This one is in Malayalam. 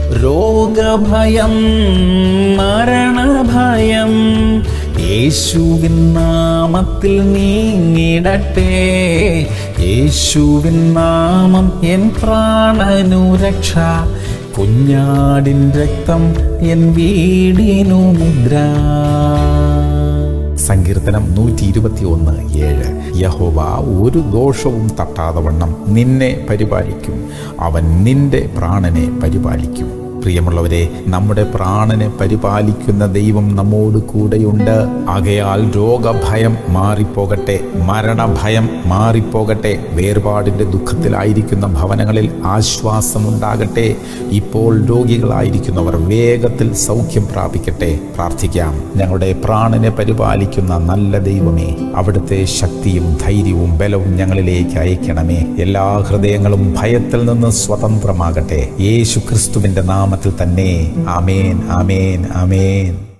രോഗഭയം മരണഭയം യേശുവിൻ നാമത്തിൽ നീങ്ങിടട്ടെ യേശുവിൻ നാമം എൻ പ്രാണനു രക്ഷ കുഞ്ഞാടിൻ രക്തം എൻ വീടിനു മുദ്ര സങ്കീർത്തനം നൂറ്റി ഇരുപത്തി ഒന്ന് ഏഴ് യഹോവ ഒരു ദോഷവും തട്ടാതെ വണ്ണം നിന്നെ പരിപാലിക്കും അവൻ നിന്റെ പ്രാണനെ പരിപാലിക്കും പ്രിയമുള്ളവരെ നമ്മുടെ പ്രാണനെ പരിപാലിക്കുന്ന ദൈവം നമ്മോട് കൂടെയുണ്ട് ആകയാൽ രോഗഭയം മാറിപ്പോകട്ടെ മരണഭയം മാറിപ്പോകട്ടെ വേർപാടിൻ്റെ ദുഃഖത്തിലായിരിക്കുന്ന ഭവനങ്ങളിൽ ആശ്വാസമുണ്ടാകട്ടെ ഇപ്പോൾ രോഗികളായിരിക്കുന്നവർ വേഗത്തിൽ സൗഖ്യം പ്രാപിക്കട്ടെ പ്രാർത്ഥിക്കാം ഞങ്ങളുടെ പ്രാണനെ പരിപാലിക്കുന്ന നല്ല ദൈവമേ അവിടുത്തെ ശക്തിയും ധൈര്യവും ബലവും ഞങ്ങളിലേക്ക് അയക്കണമേ എല്ലാ ഹൃദയങ്ങളും ഭയത്തിൽ നിന്ന് സ്വതന്ത്രമാകട്ടെ യേശു ക്രിസ്തുവിന്റെ നാമത്തിൽ തന്നെ ആമേൻ ആമേൻ ആമേൻ